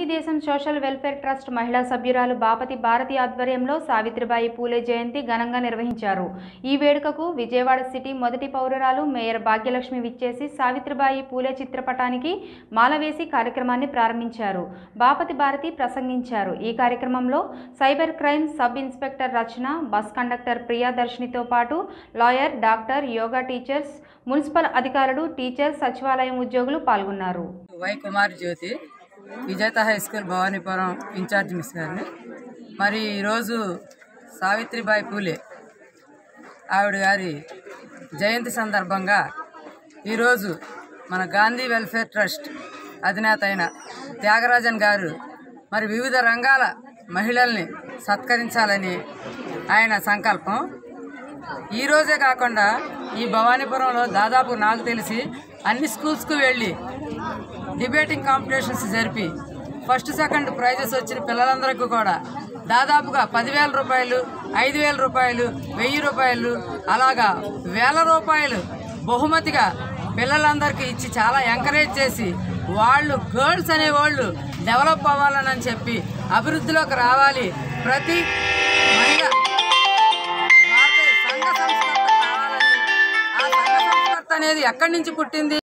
దేశం social welfare trust మహిళా సభ్యురాలు బాపతి భారతి ఆధ్వర్యంలో సావిత్రిబాయి పూలే జయంతి ఘనంగా నిర్వహించారు ఈ వేడుకకు విజయవాడ సిటీ మొదటి పౌరురాలు మేయర్ భాగ్యలక్ష్మి విచ్చేసి సావిత్రిబాయి పూలే చిత్రపటానికి మాల వేసి కార్యక్రమాన్ని ప్రారంభించారు బాపతి భారతి ప్రసంగించారు ఈ కార్యక్రమంలో cyber crime sub inspector Rachana bus conductor ప్రియాదర్శినితో పాటు lawyer doctor yoga teachers municipal అధికారులు టీచర్స్ సచివాలయం ఉద్యోగులు పాల్గొన్నారు Y Kumar Jyothi Vijetha high school Bhavanipuram incharge miss గారిని మరి ఈరోజు సావిత్రిబాయి పూలే ఆవిడ గారి జయంతి సందర్భంగా ఈరోజు మన గాంధీ వెల్ఫేర్ ట్రస్ట్ అధినేత అయిన త్యాగరాజన్ గారు మరి వివిధ రంగాల మహిళల్ని సత్కరించాలని ఆయన సంకల్పం ఈ రోజే కాకుండా ఈ భవానీపురంలో దాదాపు నాకు తెలిసి అన్ని స్కూల్స్కు వెళ్ళి డిబేటింగ్ కాంపిటీషన్స్ జరిపి ఫస్ట్ సెకండ్ ప్రైజెస్ వచ్చిన పిల్లలందరికీ కూడా దాదాపుగా పదివేల రూపాయలు ఐదు వేల రూపాయలు వెయ్యి రూపాయలు అలాగా వేల రూపాయలు బహుమతిగా పిల్లలందరికీ ఇచ్చి చాలా ఎంకరేజ్ చేసి వాళ్ళు గర్ల్స్ అనేవాళ్ళు డెవలప్ అవ్వాలని చెప్పి అభివృద్ధిలోకి రావాలి ప్రతి మహిళ భారతీయ సంఘ సంస్కర్త కావాలని ఆ సంఘ సంస్కర్త అనేది ఎక్కడి నుంచి పుట్టింది